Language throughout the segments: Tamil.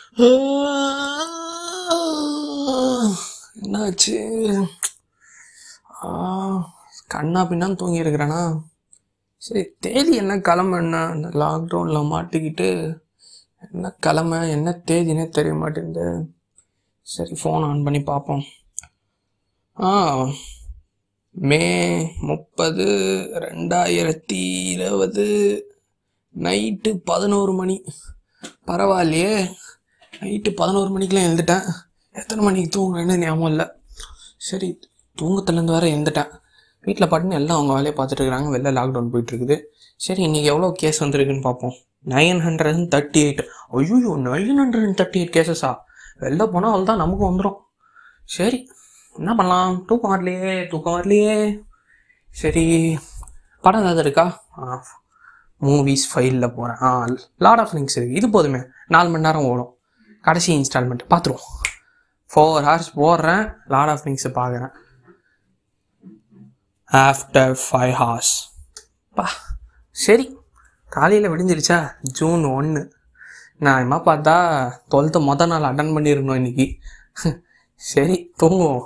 என்னாச்சு ஆ, கண்ணா பின்னான்னு தூங்கி இருக்கிறேனா சரி தேதி என்ன கிழமை என்ன இந்த லாக்டவுனில் மாட்டிக்கிட்டு என்ன கிழமை என்ன தேதினே தெரிய மாட்டேங்குது சரி ஃபோன் ஆன் பண்ணி பார்ப்போம் ஆ மே முப்பது ரெண்டாயிரத்தி இருபது நைட்டு பதினோரு மணி பரவாயில்லையே நைட்டு பதினோரு மணிக்கெலாம் எழுந்துட்டேன் எத்தனை மணிக்கு தூங்குறேன்னு ஞாபகம் இல்லை சரி தூங்கத்துலேருந்து வேற எழுந்துட்டேன் வீட்டில் பாட்டுன்னு எல்லாம் அவங்க வேலையை பார்த்துட்டு இருக்கிறாங்க வெளில லாக்டவுன் போயிட்டு இருக்குது சரி இன்றைக்கி எவ்வளோ கேஸ் வந்திருக்குன்னு பார்ப்போம் nine hundred and thirty eight ஐயோ nine hundred and thirty eight கேசஸா வெளில போனால் அவள் தான் நமக்கு வந்துடும் சரி என்ன பண்ணலாம் தூக்கம் வரலையே தூக்கம் வரலையே சரி படம் ஏதாவது இருக்கா ஆ மூவிஸ் ஃபைலில் போகிறேன் ஆ லாட் ஆஃப் லிங்க்ஸ் இருக்குது இது போதுமே நாலு மணி நேரம் ஓடும் கடைசி இன்ஸ்டால்மெண்ட் பார்த்துருவோம் ஃபோர் ஹவர்ஸ் போடுறேன் லாட் ஆஃப் லிங்க்ஸை பார்க்குறேன் ஆஃப்டர் ஃபைவ் ஹார்ஸ் பா சரி காலையில் விடிஞ்சிருச்சா ஜூன் ஒன்று நான் என்ன பார்த்தா டுவெல்த்து மொதல் நாள் அட்டன் பண்ணியிருக்கணும் இன்னைக்கு சரி தூங்குவோம்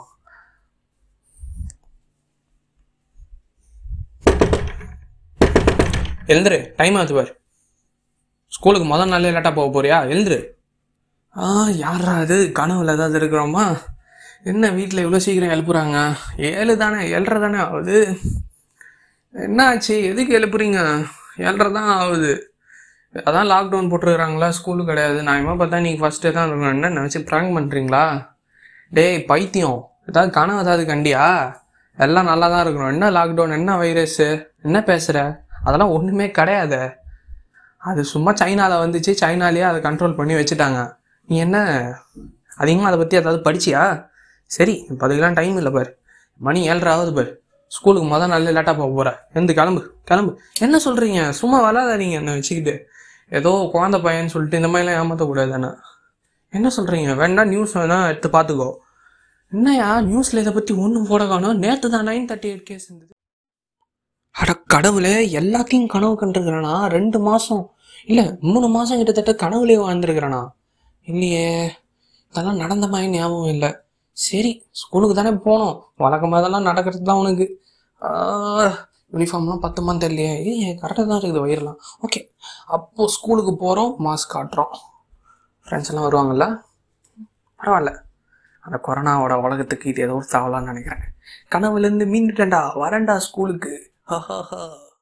எழுந்துரு டைம் ஆகுது பார் ஸ்கூலுக்கு முதல் நாளே லேட்டாக போக போறியா எழுந்துரு ஆ யாரா அது கனவுல ஏதாவது இருக்கிறோமா என்ன வீட்டில் இவ்வளோ சீக்கிரம் எழுப்புறாங்க ஏழு தானே ஏழரை தானே ஆகுது என்ன ஆச்சு எதுக்கு எழுப்புறீங்க ஏழரை தான் ஆகுது அதான் லாக்டவுன் போட்டுருக்குறாங்களா ஸ்கூலு கிடையாது நான் இம்மா பார்த்தா நீங்கள் ஃபஸ்ட்டே தான் இருக்கணும் என்ன நினச்சி ப்ராங்க் பண்ணுறீங்களா டேய் பைத்தியம் ஏதாவது கனவு ஏதாவது கண்டியா எல்லாம் நல்லா தான் இருக்கணும் என்ன லாக்டவுன் என்ன வைரஸு என்ன பேசுகிற அதெல்லாம் ஒன்றுமே கிடையாது அது சும்மா சைனாவில் வந்துச்சு சைனாலேயே அதை கண்ட்ரோல் பண்ணி வச்சுட்டாங்க நீ என்ன அதிகமாக அதை பற்றி ஏதாவது படிச்சியா சரி இப்போ அதுக்கெல்லாம் டைம் இல்லை பாரு மணி ஏழரை ஆகுது பாரு ஸ்கூலுக்கு மொதல் நாள் லேட்டாக போக போகிற எந்த கிளம்பு கிளம்பு என்ன சொல்கிறீங்க சும்மா விளாடாதீங்க என்னை வச்சுக்கிட்டு ஏதோ குழந்த பையன்னு சொல்லிட்டு இந்த மாதிரிலாம் ஏமாற்றக்கூடாது தானே என்ன சொல்கிறீங்க வேணா நியூஸ் வேணா எடுத்து பார்த்துக்கோ என்னையா நியூஸில் இதை பற்றி ஒன்றும் போட காணோம் நேற்று தான் நைன் தேர்ட்டி எயிட் கேஸ் இருந்தது அட கடவுளே எல்லாத்தையும் கனவு கண்டிருக்கிறேனா ரெண்டு மாதம் இல்லை மூணு மாதம் கிட்டத்தட்ட கனவுலேயே வாழ்ந்துருக்கிறேனா இல்லையே இதெல்லாம் நடந்த மாதிரி ஞாபகம் இல்லை சரி ஸ்கூலுக்கு தானே போனோம் வழக்கமாக இதெல்லாம் நடக்கிறது தான் உனக்கு யூனிஃபார்ம்லாம் பத்துமான்னு தெரியலையே ஏ கரெக்டாக தான் இருக்குது வயிறுலாம் ஓகே அப்போது ஸ்கூலுக்கு போகிறோம் மாஸ்க் காட்டுறோம் ஃப்ரெண்ட்ஸ் எல்லாம் வருவாங்கல்ல பரவாயில்ல அந்த கொரோனாவோட உலகத்துக்கு இது ஏதோ ஒரு தகவலான்னு நினைக்கிறேன் கனவுலேருந்து மீண்டுட்டேன்டா வரேன்டா ஸ்கூலுக்கு ஹஹஹா